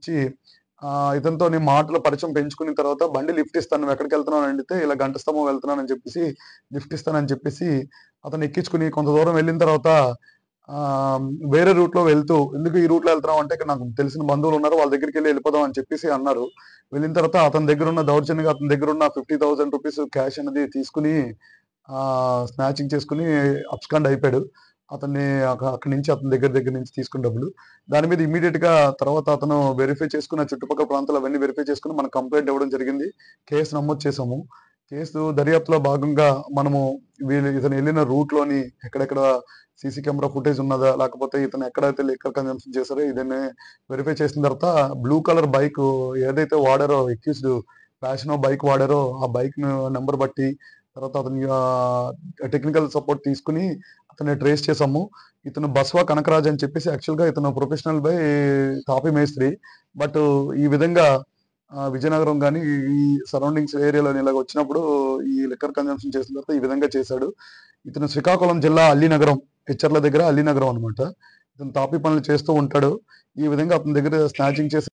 వచ్చి ఆ, ఇతనితో నేను మాటల పరిచయం పెంచుకున్న తర్వాత బండి లిఫ్ట్ ఇస్తాను నువ్వు ఎక్కడికి వెళ్తున్నావు అని అడిగితే ఇలా గంట స్తంభం వెళ్తున్నానని చెప్పేసి లిఫ్ట్ ఇస్తానని చెప్పేసి అతను ఎక్కించుకుని కొంత దూరం వెళ్ళిన తర్వాత ఆ, వేరే రూట్ లో వెళ్తూ ఎందుకు ఈ రూట్ లో వెళ్తున్నాం అంటే ఇక్కడ నాకు తెలిసిన బంధువులు ఉన్నారు వాళ్ళ దగ్గరికి వెళ్ళి వెళ్ళిపోదాం అని చెప్పేసి అన్నారు వెళ్ళిన తర్వాత అతని దగ్గర ఉన్న దౌర్జన్యంగా అతని దగ్గర ఉన్న ఫిఫ్టీ థౌసండ్ రూపీస్ క్యాష్ అనేది తీసుకుని ఆ స్నాచింగ్ చేసుకుని అబ్స్కాండ్ అయిపోయాడు అతన్ని అక్క- అక్కడి నుంచి అతని దగ్గర దగ్గర నుంచి తీసుకున్న డబ్బులు దాని మీద ఇమీడియట్ గా తర్వాత అతను వెరిఫై చేసుకున్న చుట్టుపక్కల ప్రాంతాలు అవన్నీ వెరిఫై చేసుకుని మనం కంప్లైంట్ ఇవ్వడం జరిగింది కేసు నమోదు చేసాము కేసు దర్యాప్తులో భాగంగా మనము వీళ్ళు ఇతను వెళ్ళిన రూట్ లోని ఎక్కడెక్కడ సీసీ కెమెరా ఫుటేజ్ ఉన్నదా లేకపోతే ఇతను ఎక్కడైతే లిక్కర్ కన్జంప్షన్ చేశారో ఇదన్నీ వెరిఫై చేసిన తర్వాత బ్లూ కలర్ బైక్ ఏదైతే వాడారో ఎక్యూస్డ్ ఫ్యాషన్ బైక్ వాడారో ఆ బైక్ నెంబర్ బట్టి తర్వాత అతని టెక్నికల్ సపోర్ట్ తీసుకుని అతన్ని ట్రేస్ చేసాము ఇతను బస్వా కనకరాజ్ అని చెప్పేసి యాక్చువల్ గా ఇతను ప్రొఫెషనల్ బై తాపి మేస్త్రి బట్ ఈ విధంగా ఆ, విజయనగరం కానీ ఈ సరౌండింగ్స్ ఏరియాలో ఇలాగ వచ్చినప్పుడు ఈ లిక్కర్ కన్జంప్షన్ చేసిన తర్వాత ఈ విధంగా చేశాడు ఇతను శ్రీకాకుళం జిల్లా అల్లీనగరం హెచ్చర్ల దగ్గర అల్లీనగరం అనమాట ఇతను తాపి పనులు చేస్తూ ఉంటాడు ఈ విధంగా అతని దగ్గర స్నాచింగ్ చేసి